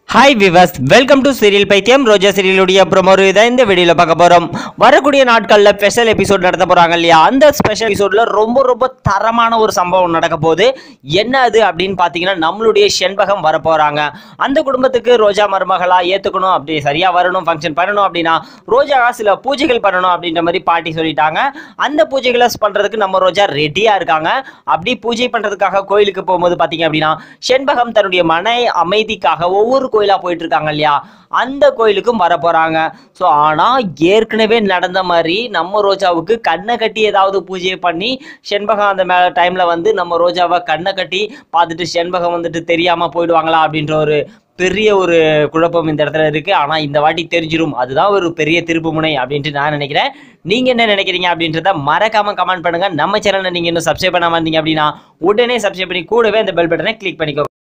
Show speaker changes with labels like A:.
A: hi viewers welcome to serial பைத்தியம் Roja சீரியலுடைய promo இதை இந்த வீடியோவில் பார்க்க போகிறோம் வரக்கூடிய நாட்களில் ஸ்பெஷல் எபிசோட் நடத்த போகிறாங்க இல்லையா அந்த ஸ்பெஷல் எபிசோடில் ரொம்ப ரொம்ப தரமான ஒரு சம்பவம் நடக்க போகுது என்ன அது அப்படின்னு பார்த்தீங்கன்னா நம்மளுடைய செண்பகம் வர போகிறாங்க அந்த குடும்பத்துக்கு ரோஜா மருமகளாக ஏற்றுக்கணும் அப்படி சரியாக வரணும் ஃபங்க்ஷன் பண்ணணும் அப்படின்னா ரோஜா சில பூஜைகள் பண்ணணும் அப்படின்ற மாதிரி பாட்டி சொல்லிட்டாங்க அந்த பூஜைகளை பண்ணுறதுக்கு நம்ம ரோஜா ரெடியாக இருக்காங்க அப்படி பூஜை பண்ணுறதுக்காக கோயிலுக்கு போகும்போது பார்த்தீங்க அப்படின்னா செண்பகம் தன்னுடைய மன அமைதிக்காக ஒவ்வொரு கோயிலாக போயிட்டு இருக்காங்க இல்லையா அந்த கோயிலுக்கும் வர போகிறாங்க ஸோ ஆனால் ஏற்கனவே நடந்த மாதிரி நம்ம ரோஜாவுக்கு கண்ணை கட்டி ஏதாவது பூஜை பண்ணி செண்பகம் அந்த மே டைமில் வந்து நம்ம ரோஜாவை கண்ணை கட்டி பார்த்துட்டு செண்பகம் வந்துட்டு தெரியாமல் போயிடுவாங்களா அப்படின்ற ஒரு பெரிய ஒரு குழப்பம் இந்த இடத்துல இருக்கு ஆனா இந்த வாட்டி தெரிஞ்சிரும் அதுதான் ஒரு பெரிய திருப்பு முனை அப்படின்ட்டு நான் நினைக்கிறேன் நீங்க என்ன நினைக்கிறீங்க அப்படின்றத மறக்காம கமெண்ட் பண்ணுங்க நம்ம சேனலை நீங்க இன்னும் சப்ஸ்கிரைப் பண்ணாம இருந்தீங்க அப்படின்னா உடனே சப்ஸ்கிரைப் பண்ணி கூடவே அந்த பெல் பட்டனை கிளிக் பண்ணிக்கோ